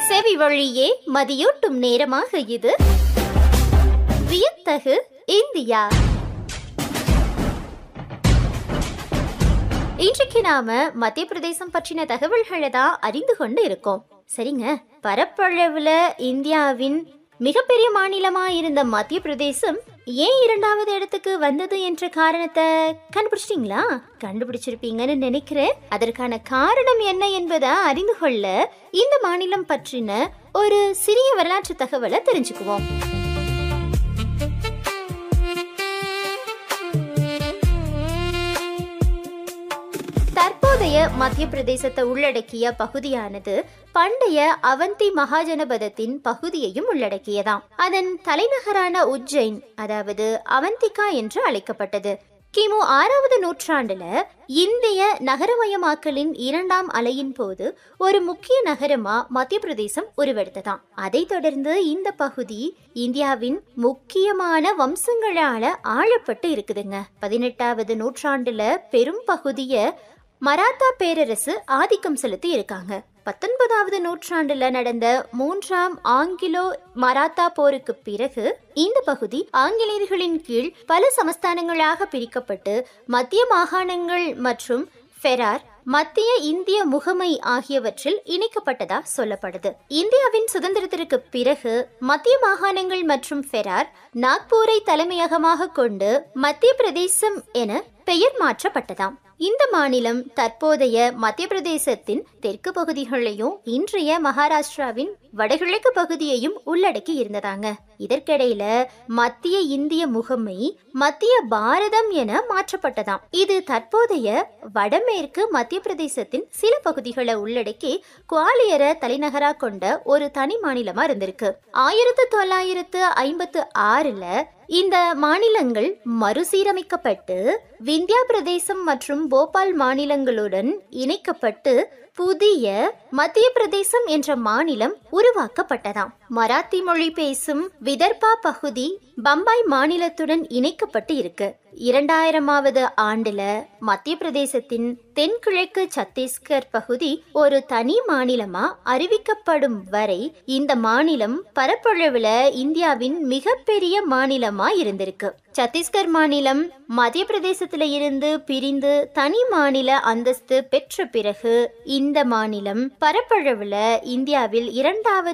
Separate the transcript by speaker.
Speaker 1: செவி வழியே மதியூட்டும் நேரமாக இது வியத்தகு இந்தியா இன்றைக்கு நாம மத்திய பிரதேசம் பற்றின தகவல்களை தான் அறிந்து கொண்டு இருக்கோம் சரிங்க பரப்பளவுல இந்தியாவின் மிகப்பெரிய மாநிலமா இருந்த மத்திய பிரதேசம் ஏன் இரண்டாவது இடத்துக்கு வந்தது என்ற காரணத்தை கண்டுபிடிச்சிட்டீங்களா கண்டுபிடிச்சிருப்பீங்கன்னு நினைக்கிறேன் அதற்கான காரணம் என்ன என்பதை அறிந்து கொள்ள இந்த மாநிலம் பற்றின ஒரு சிறிய வரலாற்று தகவலை தெரிஞ்சுக்குவோம் தற்போதைய மத்திய பிரதேசத்தை உள்ளடக்கிய பகுதியானது பண்டைய அவந்தி மகாஜனபதத்தின் பகுதியையும் உள்ளடக்கியதாம் அதன் தலைநகரான உஜ்ஜைன் அதாவது அவந்திகா என்று அழைக்கப்பட்டது கிமு ஆறாவது நூற்றாண்டுல இந்திய நகரமயமாக்கலின் இரண்டாம் அலையின் போது ஒரு முக்கிய நகரமா மத்திய பிரதேசம் உருவெடுத்ததாம் அதைத் தொடர்ந்து இந்த பகுதி இந்தியாவின் முக்கியமான வம்சங்களால ஆளப்பட்டு இருக்குதுங்க பதினெட்டாவது நூற்றாண்டுல பெரும் பகுதிய மராத்தா பேரரசு ஆதிக்கம் செலுத்தி இருக்காங்க பத்தொன்பதாவது நூற்றாண்டுல நடந்த மூன்றாம் ஆங்கிலோ மராத்தா போருக்கு பிறகு இந்த பகுதி ஆங்கிலேயர்களின் கீழ் பல சமஸ்தானங்களாக பிரிக்கப்பட்டு மத்திய மாகாணங்கள் மற்றும் ஃபெரார் மத்திய இந்திய முகமை ஆகியவற்றில் இணைக்கப்பட்டதா சொல்லப்படுது இந்தியாவின் சுதந்திரத்திற்கு பிறகு மத்திய மாகாணங்கள் மற்றும் ஃபெரார் நாக்பூரை தலைமையகமாக கொண்டு மத்திய பிரதேசம் என பெயர் மாற்றப்பட்டதாம் இந்த மாநிலம் தற்போதைய மத்திய பிரதேசத்தின் தெற்கு பகுதிகளையும் இன்றைய மகாராஷ்டிராவின் வடகிழக்கு பகுதியையும் உள்ளடக்கி இருந்ததாங்க இதற்கிடையில மத்திய இந்திய முகமை மத்திய பாரதம் என மாற்றப்பட்டதாம் இது தற்போதைய வடமேற்கு மத்திய பிரதேசத்தின் சில பகுதிகளை உள்ளடக்கி குவாலியரை தலைநகரா கொண்ட ஒரு தனி மாநிலமா இருந்திருக்கு ஆயிரத்து தொள்ளாயிரத்து ஐம்பத்து ஆறுல இந்த மாநிலங்கள் மறுசீரமைக்கப்பட்டு விந்தியா பிரதேசம் மற்றும் போபால் மாநிலங்களுடன் இணைக்கப்பட்டு புதிய மத்திய பிரதேசம் என்ற மாநிலம் உருவாக்கப்பட்டதாம் மராத்தி மொழி பேசும் விதர்பா பகுதி பம்பாய் மாநிலத்துடன் இணைக்கப்பட்டு இருக்கு இரண்டாயிரமாவது ஆண்டுல மத்திய பிரதேசத்தின் தென்கிழக்கு சத்தீஸ்கர் பகுதி ஒரு தனி மாநிலமா அறிவிக்கப்படும் வரை இந்த மாநிலம் பரப்பளவுல இந்தியாவின் மிகப்பெரிய மாநிலமா இருந்திருக்கு சத்தீஸ்கர் மாநிலம் மத்திய பிரதேசத்துல இருந்து பிரிந்து தனி மாநில அந்தஸ்து பெற்ற பிறகு இந்த மாநிலம் பரப்பளவுல இந்தியாவில் இரண்டாவது